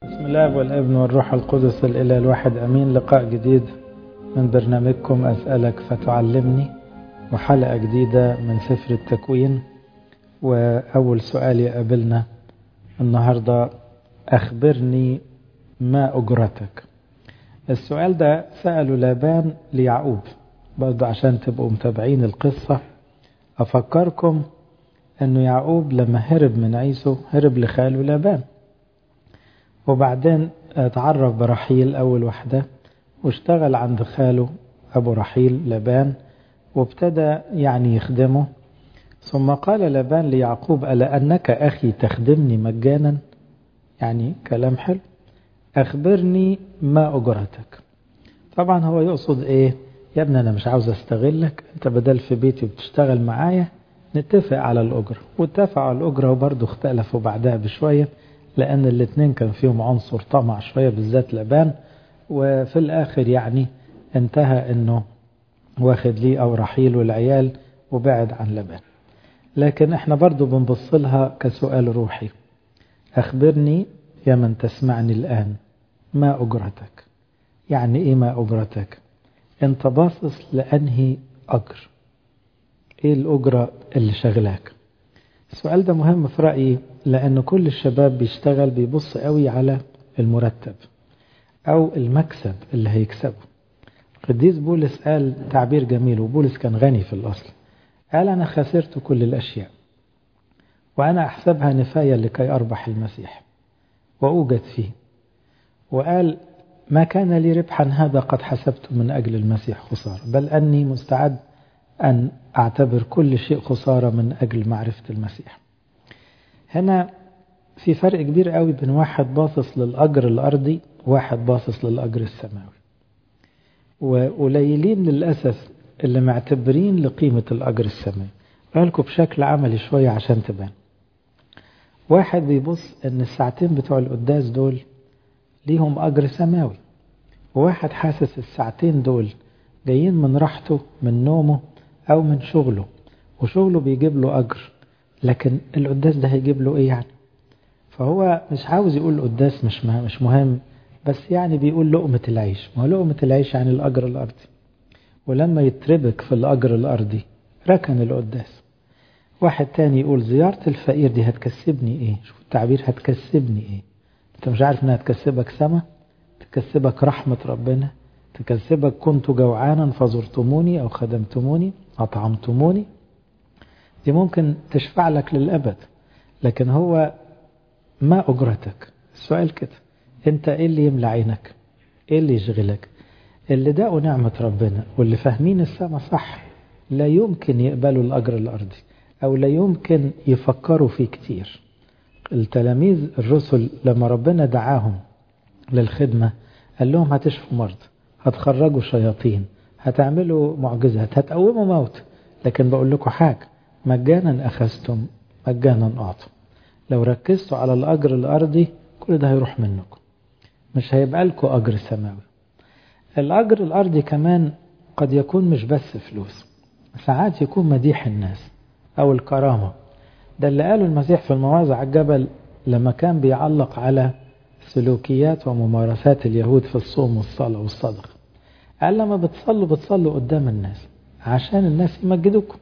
بسم الله والابن والروح القدس الإله الواحد أمين لقاء جديد من برنامجكم أسألك فتعلمني وحلقة جديدة من سفر التكوين وأول سؤال يقابلنا النهاردة أخبرني ما أجرتك السؤال ده سأله لابان ليعقوب برضه عشان تبقوا متابعين القصة أفكركم أنه يعقوب لما هرب من عيسو هرب لخاله لابان وبعدين اتعرف برحيل أول وحدة واشتغل عند خاله أبو رحيل لبان وابتدى يعني يخدمه ثم قال لبان ليعقوب ألا أنك أخي تخدمني مجانا يعني كلام حلو أخبرني ما أجرتك طبعا هو يقصد إيه يا ابني أنا مش عاوز أستغلك أنت بدل في بيتي بتشتغل معايا نتفق على الأجرة واتفقوا على الأجرة وبرضه اختلفوا بعدها بشوية لأن الاثنين كان فيهم عنصر طمع شوية بالذات لبان وفي الآخر يعني انتهى أنه واخد ليه أو رحيل والعيال وبعد عن لبان لكن احنا برضو بنبص لها كسؤال روحي أخبرني يا من تسمعني الآن ما أجرتك يعني إيه ما أجرتك انت باصص لأنهي أجر إيه الأجرة اللي شغلاك السؤال ده مهم في رأيي لأن كل الشباب بيشتغل بيبص قوي على المرتب أو المكسب اللي هيكسبه قديس بولس قال تعبير جميل وبولس كان غني في الأصل قال أنا خسرت كل الأشياء وأنا أحسبها نفاية لكي أربح المسيح وأوجد فيه وقال ما كان لي ربحا هذا قد حسبته من أجل المسيح خسارة بل أني مستعد أن أعتبر كل شيء خسارة من أجل معرفة المسيح هنا في فرق كبير قوي بين واحد باصص للأجر الأرضي وواحد باصص للأجر السماوي وقليلين للأسف اللي معتبرين لقيمة الأجر السماوي قالكم بشكل عملي شوية عشان تبان واحد بيبص ان الساعتين بتوع القداس دول ليهم أجر سماوي وواحد حاسس الساعتين دول جايين من راحته من نومه أو من شغله وشغله بيجيب له أجر لكن القداس ده هيجيب له إيه يعني فهو مش عاوز يقول القداس مش مش مهم بس يعني بيقول لقمة العيش ما هو لقمة العيش يعني الأجر الأرضي ولما يتربك في الأجر الأرضي ركن القداس واحد تاني يقول زيارة الفقير دي هتكسبني ايه شوف التعبير هتكسبني ايه انت مش عارف انها تكسبك سما تكسبك رحمة ربنا تكسبك كنت جوعانا فزرتموني أو خدمتموني أطعمتموني دي ممكن تشفع لك للأبد لكن هو ما أجرتك السؤال كده أنت إيه اللي يملى عينك إيه اللي يشغلك اللي داقوا نعمة ربنا واللي فاهمين السما صح لا يمكن يقبلوا الأجر الأرضي أو لا يمكن يفكروا فيه كتير التلاميذ الرسل لما ربنا دعاهم للخدمة قال لهم هتشفوا مرضى هتخرجوا شياطين هتعملوا معجزات هتقوموا موت لكن بقول لكم حاجة مجانا أخذتم مجانا أعطوا لو ركزتوا على الأجر الأرضي كل ده هيروح منكم مش هيبقى لكم أجر سماوي الأجر الأرضي كمان قد يكون مش بس فلوس ساعات يكون مديح الناس أو الكرامة ده اللي قاله المسيح في المواضع على الجبل لما كان بيعلق على سلوكيات وممارسات اليهود في الصوم والصلاة والصدقة قال لما بتصلوا بتصلوا قدام الناس عشان الناس يمجدوكم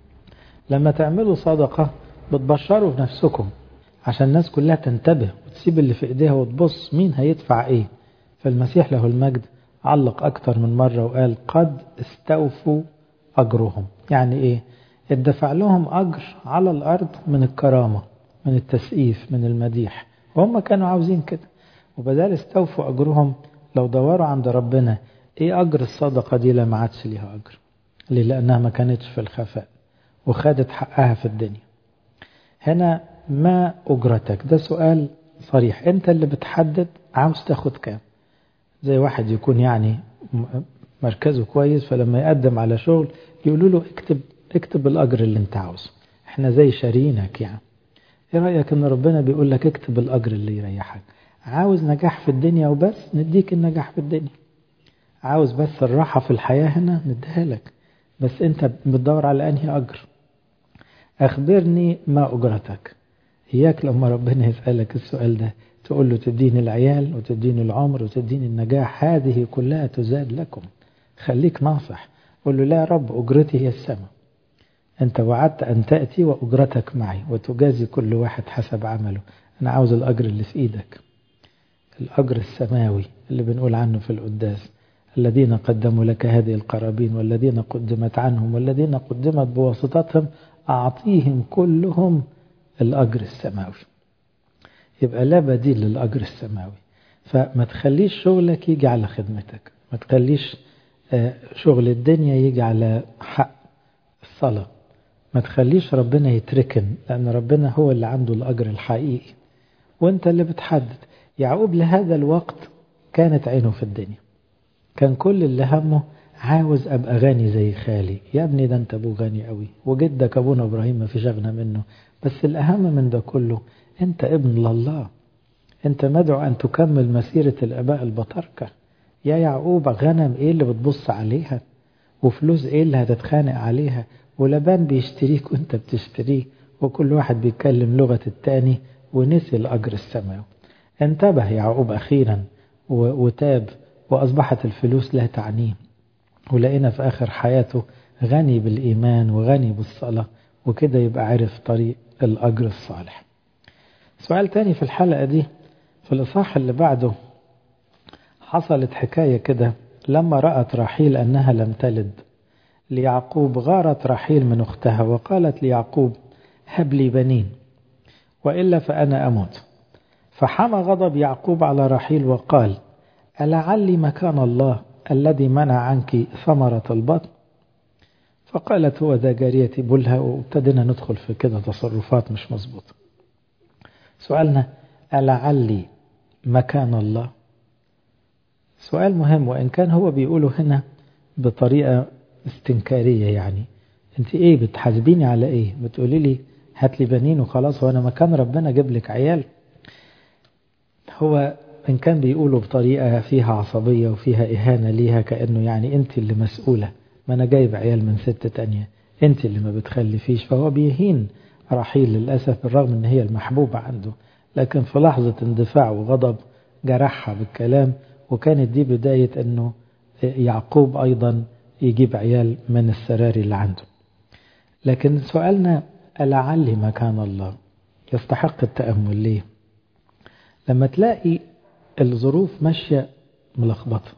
لما تعملوا صدقة بتبشروا بنفسكم عشان الناس كلها تنتبه وتسيب اللي في ايديها وتبص مين هيدفع ايه فالمسيح له المجد علق اكتر من مرة وقال قد استوفوا اجرهم يعني ايه اتدفع لهم اجر على الارض من الكرامة من التسقيف من المديح وهم كانوا عاوزين كده وبدال استوفوا اجرهم لو دوروا عند ربنا ايه اجر الصدقة دي لما عادش ليها اجر ليه لانها ما كانتش في الخفاء وخدت حقها في الدنيا هنا ما اجرتك ده سؤال صريح انت اللي بتحدد عاوز تاخد كام زي واحد يكون يعني مركزه كويس فلما يقدم على شغل يقولوا له اكتب اكتب الاجر اللي انت عاوزه احنا زي شارينك يعني ايه رايك ان ربنا بيقول لك اكتب الاجر اللي يريحك عاوز نجاح في الدنيا وبس نديك النجاح في الدنيا عاوز بس الراحة في الحياة هنا نديها لك بس انت بتدور على انهي اجر اخبرني ما اجرتك اياك لما ربنا يسألك السؤال ده تقول له تديني العيال وتديني العمر وتديني النجاح هذه كلها تزاد لكم خليك ناصح قول له لا يا رب أجرتي هي السماء أنت وعدت أن تأتي وأجرتك معي وتجازي كل واحد حسب عمله أنا عاوز الأجر اللي في إيدك الأجر السماوي اللي بنقول عنه في القداس الذين قدموا لك هذه القرابين والذين قدمت عنهم والذين قدمت بواسطتهم أعطيهم كلهم الأجر السماوي يبقى لا بديل للأجر السماوي فما تخليش شغلك يجي على خدمتك ما تخليش شغل الدنيا يجي على حق الصلاة ما تخليش ربنا يتركن لأن ربنا هو اللي عنده الأجر الحقيقي وانت اللي بتحدد يعقوب لهذا الوقت كانت عينه في الدنيا كان كل اللي همه عاوز ابقى غني زي خالي يا ابني ده انت ابو غني قوي وجدك ابونا ابراهيم ما فيش اغنى منه بس الاهم من ده كله انت ابن لله انت مدعو ان تكمل مسيرة الاباء البطاركة يا يعقوب غنم ايه اللي بتبص عليها وفلوس ايه اللي هتتخانق عليها ولبان بيشتريك وانت بتشتريه وكل واحد بيتكلم لغة التاني ونسي الأجر السماوي انتبه يعقوب أخيرا وتاب وأصبحت الفلوس لا تعنيه ولقينا في آخر حياته غني بالإيمان وغني بالصلاة وكده يبقى عرف طريق الأجر الصالح سؤال تاني في الحلقة دي في الإصحاح اللي بعده حصلت حكاية كده لما رأت رحيل أنها لم تلد ليعقوب غارت رحيل من أختها وقالت ليعقوب هب لي بنين وإلا فأنا أموت فحمى غضب يعقوب على رحيل وقال ألعلي مكان الله الذي منع عنك ثمرة البطن فقالت هو ذا جاريتي بلها وابتدينا ندخل في كده تصرفات مش مظبوطة سؤالنا ألعلي مكان الله سؤال مهم وإن كان هو بيقوله هنا بطريقة استنكارية يعني انت ايه بتحاسبيني على ايه بتقولي لي هات لي بنين وخلاص وانا مكان ربنا اجيب لك عيال هو إن كان بيقوله بطريقة فيها عصبية وفيها إهانة ليها كأنه يعني أنت اللي مسؤولة ما أنا جايب عيال من ست تانية أنت اللي ما بتخلفيش فهو بيهين رحيل للأسف بالرغم أن هي المحبوبة عنده لكن في لحظة اندفاع وغضب جرحها بالكلام وكانت دي بداية أنه يعقوب أيضا يجيب عيال من السراري اللي عنده لكن سؤالنا ألعل مكان الله يستحق التأمل ليه لما تلاقي الظروف ماشية ملخبطة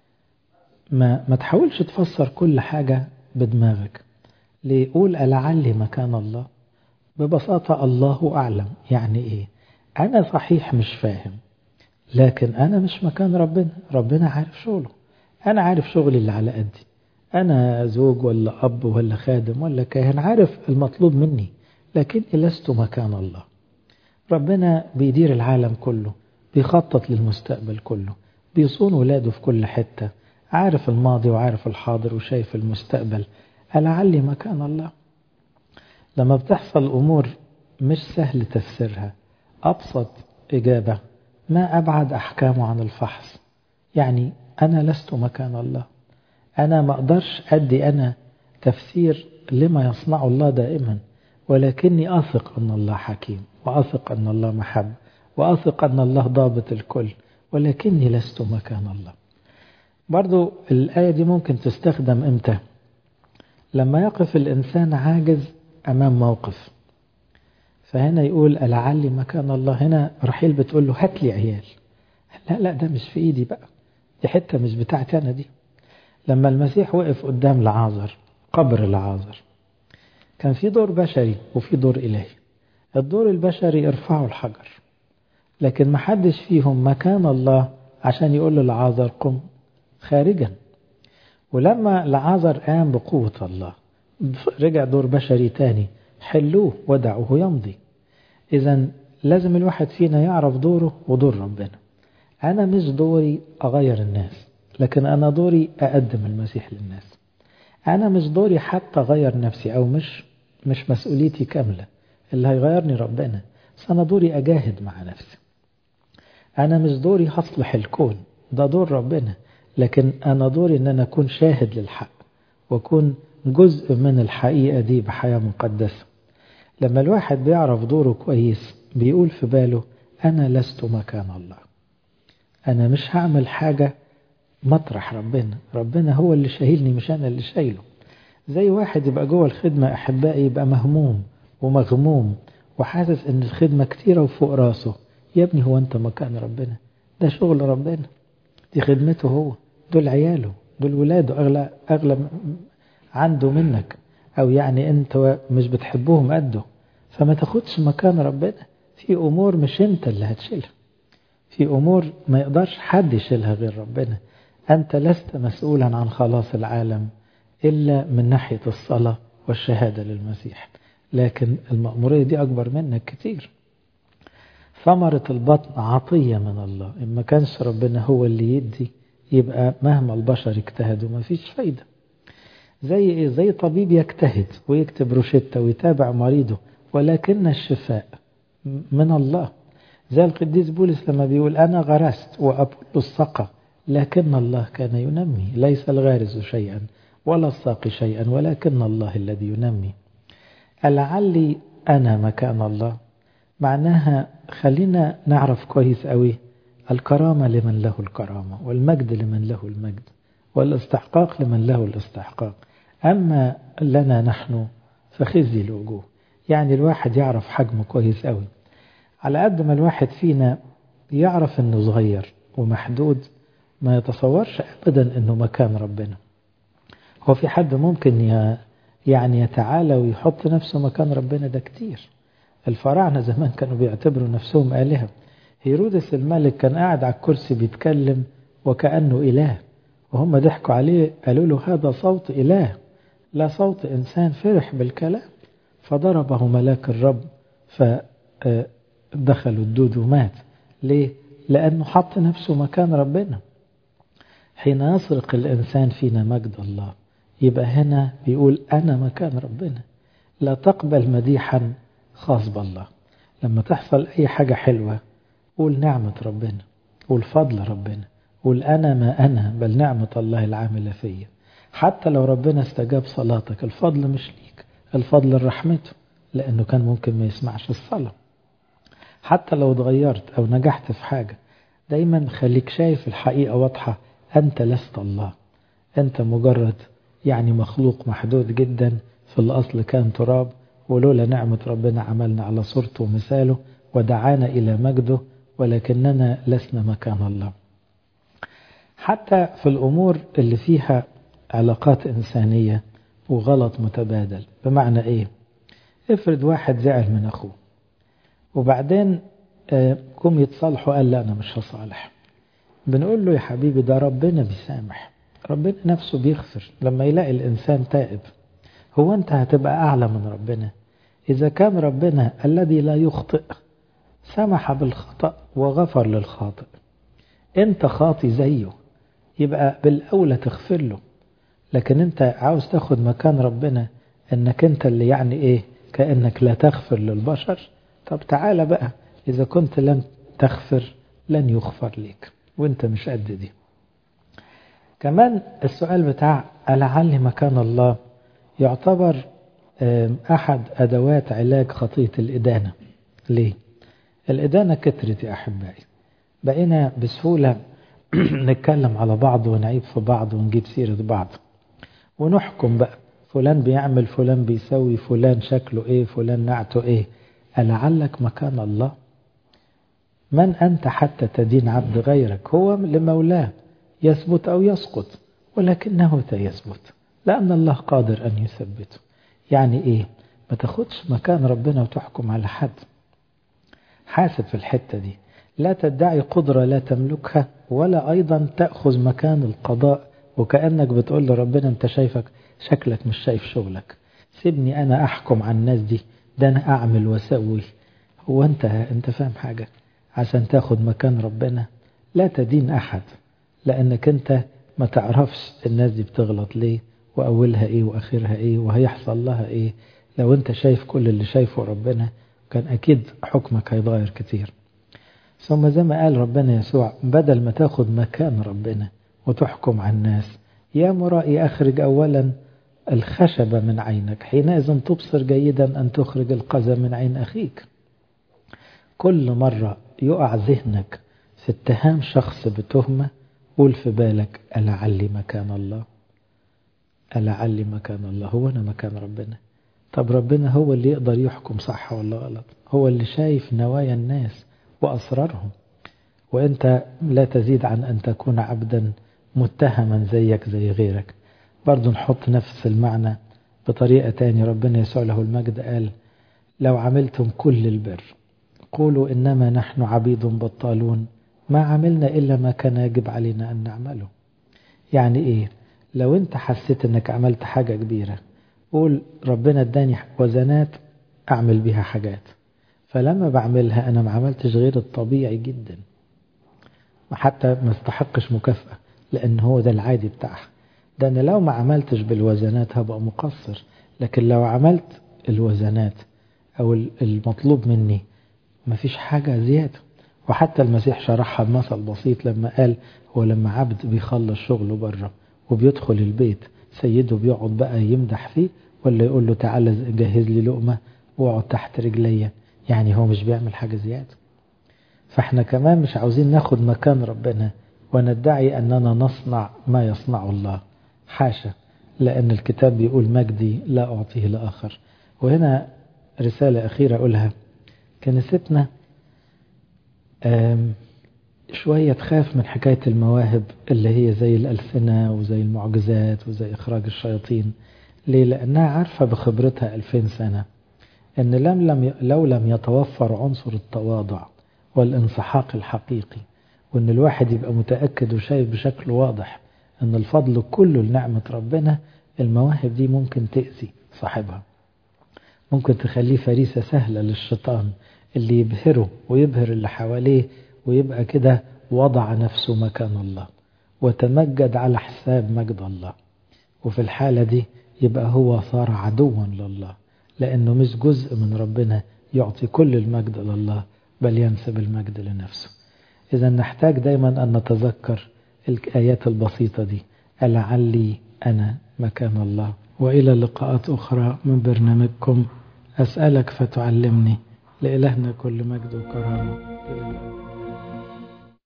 ما ما تحاولش تفسر كل حاجة بدماغك ليه قول ألعل مكان الله ببساطة الله أعلم يعني إيه أنا صحيح مش فاهم لكن أنا مش مكان ربنا ربنا عارف شغله أنا عارف شغلي اللي على قدي أنا زوج ولا أب ولا خادم ولا كاهن عارف المطلوب مني لكن لست مكان الله ربنا بيدير العالم كله بيخطط للمستقبل كله بيصون ولاده في كل حتة عارف الماضي وعارف الحاضر وشايف المستقبل ألعلي مكان الله لما بتحصل أمور مش سهل تفسيرها أبسط إجابة ما أبعد أحكامه عن الفحص يعني أنا لست مكان الله أنا ما أقدرش أدي أنا تفسير لما يصنع الله دائما ولكني أثق أن الله حكيم وأثق أن الله محب وأثق أن الله ضابط الكل ولكني لست مكان الله برضو الآية دي ممكن تستخدم إمتى لما يقف الإنسان عاجز أمام موقف فهنا يقول ألعلي مكان الله هنا رحيل بتقول له هات لي عيال لا لا ده مش في إيدي بقى دي حتة مش بتاعتي أنا دي لما المسيح وقف قدام لعازر قبر لعازر كان في دور بشري وفي دور إلهي الدور البشري ارفعوا الحجر لكن ما حدش فيهم مكان الله عشان يقول له لعازر قم خارجا ولما لعازر قام بقوة الله رجع دور بشري تاني حلوه ودعوه يمضي إذا لازم الواحد فينا يعرف دوره ودور ربنا أنا مش دوري أغير الناس لكن أنا دوري أقدم المسيح للناس أنا مش دوري حتى أغير نفسي أو مش مش مسؤوليتي كاملة اللي هيغيرني ربنا بس أنا دوري أجاهد مع نفسي أنا مش دوري هصلح الكون ده دور ربنا لكن أنا دوري أن أنا أكون شاهد للحق وأكون جزء من الحقيقة دي بحياة مقدسة لما الواحد بيعرف دوره كويس بيقول في باله أنا لست مكان الله أنا مش هعمل حاجة مطرح ربنا ربنا هو اللي شايلني مش أنا اللي شايله زي واحد يبقى جوه الخدمة أحبائي يبقى مهموم ومغموم وحاسس إن الخدمة كتيرة وفوق راسه يا ابني هو أنت مكان ربنا ده شغل ربنا دي خدمته هو دول عياله دول ولاده أغلى, أغلى عنده منك أو يعني أنت مش بتحبهم قده فما تاخدش مكان ربنا في أمور مش أنت اللي هتشيلها في أمور ما يقدرش حد يشيلها غير ربنا أنت لست مسؤولا عن خلاص العالم إلا من ناحية الصلاة والشهادة للمسيح لكن المأمورية دي أكبر منك كتير ثمرة البطن عطية من الله إن ما كانش ربنا هو اللي يدي يبقى مهما البشر اجتهدوا ما فيش فايدة زي إيه؟ زي طبيب يجتهد ويكتب روشتة ويتابع مريضه ولكن الشفاء من الله زي القديس بولس لما بيقول أنا غرست وأبول السقى لكن الله كان ينمي ليس الغارز شيئا ولا الساقي شيئا ولكن الله الذي ينمي لعلي أنا مكان الله معناها خلينا نعرف كويس قوي الكرامة لمن له الكرامة والمجد لمن له المجد والاستحقاق لمن له الاستحقاق أما لنا نحن فخزي الوجوه يعني الواحد يعرف حجمه كويس قوي على قد ما الواحد فينا يعرف انه صغير ومحدود ما يتصورش ابدا انه مكان ربنا هو في حد ممكن يعني يتعالى ويحط نفسه مكان ربنا ده كتير الفراعنة زمان كانوا بيعتبروا نفسهم آلهة هيرودس الملك كان قاعد على الكرسي بيتكلم وكأنه إله وهم ضحكوا عليه قالوا له هذا صوت إله لا صوت إنسان فرح بالكلام فضربه ملاك الرب فدخلوا الدود ومات ليه؟ لأنه حط نفسه مكان ربنا حين يسرق الإنسان فينا مجد الله يبقى هنا بيقول أنا مكان ربنا لا تقبل مديحا خاص بالله لما تحصل أي حاجة حلوة قول نعمة ربنا قول فضل ربنا قول أنا ما أنا بل نعمة الله العاملة فيا حتى لو ربنا استجاب صلاتك الفضل مش ليك الفضل لرحمته لأنه كان ممكن ما يسمعش الصلاة حتى لو اتغيرت أو نجحت في حاجة دايما خليك شايف الحقيقة واضحة أنت لست الله أنت مجرد يعني مخلوق محدود جدا في الأصل كان تراب ولولا نعمة ربنا عملنا على صورته ومثاله ودعانا إلى مجده ولكننا لسنا مكان الله حتى في الأمور اللي فيها علاقات إنسانية وغلط متبادل بمعنى إيه افرض واحد زعل من أخوه وبعدين قوم يتصالحوا قال لا أنا مش هصالح بنقول له يا حبيبي ده ربنا بيسامح ربنا نفسه بيغفر لما يلاقي الإنسان تائب هو أنت هتبقى أعلى من ربنا إذا كان ربنا الذي لا يخطئ سمح بالخطأ وغفر للخاطئ أنت خاطي زيه يبقى بالأولى تغفر له لكن أنت عاوز تاخد مكان ربنا أنك أنت اللي يعني إيه كأنك لا تغفر للبشر طب تعالى بقى إذا كنت لن تغفر لن يغفر لك وانت مش قد دي كمان السؤال بتاع ألعل مكان الله يعتبر أحد أدوات علاج خطية الإدانة ليه؟ الإدانة كترت يا أحبائي بقينا بسهولة نتكلم على بعض ونعيب في بعض ونجيب سيرة بعض ونحكم بقى فلان بيعمل فلان بيسوي فلان شكله ايه فلان نعته ايه ألعلك مكان الله من أنت حتى تدين عبد غيرك هو لمولاه يثبت أو يسقط ولكنه سيثبت لأن الله قادر أن يثبته يعني إيه ما تاخدش مكان ربنا وتحكم على حد حاسب في الحتة دي لا تدعي قدرة لا تملكها ولا أيضا تأخذ مكان القضاء وكأنك بتقول لربنا أنت شايفك شكلك مش شايف شغلك سيبني أنا أحكم عن الناس دي ده أنا أعمل وأسوي هو أنت أنت فاهم حاجة عشان تاخد مكان ربنا لا تدين أحد لأنك أنت ما تعرفش الناس دي بتغلط ليه وأولها إيه وآخرها إيه وهيحصل لها إيه لو أنت شايف كل اللي شايفه ربنا كان أكيد حكمك هيتغير كتير ثم زي ما قال ربنا يسوع بدل ما تاخد مكان ربنا وتحكم على الناس يا مرائي أخرج أولا الخشبة من عينك حينئذ تبصر جيدا أن تخرج القذى من عين أخيك كل مرة يقع ذهنك في اتهام شخص بتهمة قول في بالك ألعلي مكان الله ألعلي مكان الله هو أنا مكان ربنا طب ربنا هو اللي يقدر يحكم صح ولا غلط هو اللي شايف نوايا الناس وأسرارهم وأنت لا تزيد عن أن تكون عبدا متهما زيك زي غيرك برضو نحط نفس المعنى بطريقة تاني ربنا يسوع له المجد قال لو عملتم كل البر قولوا إنما نحن عبيد بطالون ما عملنا إلا ما كان يجب علينا أن نعمله يعني إيه لو أنت حسيت أنك عملت حاجة كبيرة قول ربنا اداني وزنات أعمل بها حاجات فلما بعملها أنا ما عملتش غير الطبيعي جدا حتى ما استحقش مكافأة لأن هو ده العادي بتاعها ده أنا لو ما عملتش بالوزنات هبقى مقصر لكن لو عملت الوزنات أو المطلوب مني مفيش حاجة زيادة وحتى المسيح شرحها بمثل بسيط لما قال هو لما عبد بيخلص شغله بره وبيدخل البيت سيده بيقعد بقى يمدح فيه ولا يقول له تعالى جهز لي لقمة واقعد تحت رجليا يعني هو مش بيعمل حاجة زيادة فاحنا كمان مش عاوزين ناخد مكان ربنا وندعي أننا نصنع ما يصنعه الله حاشا لأن الكتاب بيقول مجدي لا أعطيه لآخر وهنا رسالة أخيرة أقولها كنيستنا شوية تخاف من حكاية المواهب اللي هي زي الألسنة وزي المعجزات وزي إخراج الشياطين ليه؟ لأنها عارفة بخبرتها ألفين سنة أن لم لم لو لم يتوفر عنصر التواضع والانسحاق الحقيقي وأن الواحد يبقى متأكد وشايف بشكل واضح أن الفضل كله لنعمة ربنا المواهب دي ممكن تأذي صاحبها ممكن تخليه فريسة سهلة للشيطان اللي يبهره ويبهر اللي حواليه ويبقى كده وضع نفسه مكان الله وتمجد على حساب مجد الله وفي الحالة دي يبقى هو صار عدوا لله لأنه مش جزء من ربنا يعطي كل المجد لله بل ينسب المجد لنفسه إذا نحتاج دايما أن نتذكر الآيات البسيطة دي ألعلي أنا مكان الله وإلى لقاءات أخرى من برنامجكم أسألك فتعلمني لإلهنا كل مجد وكرامة إلى الأبد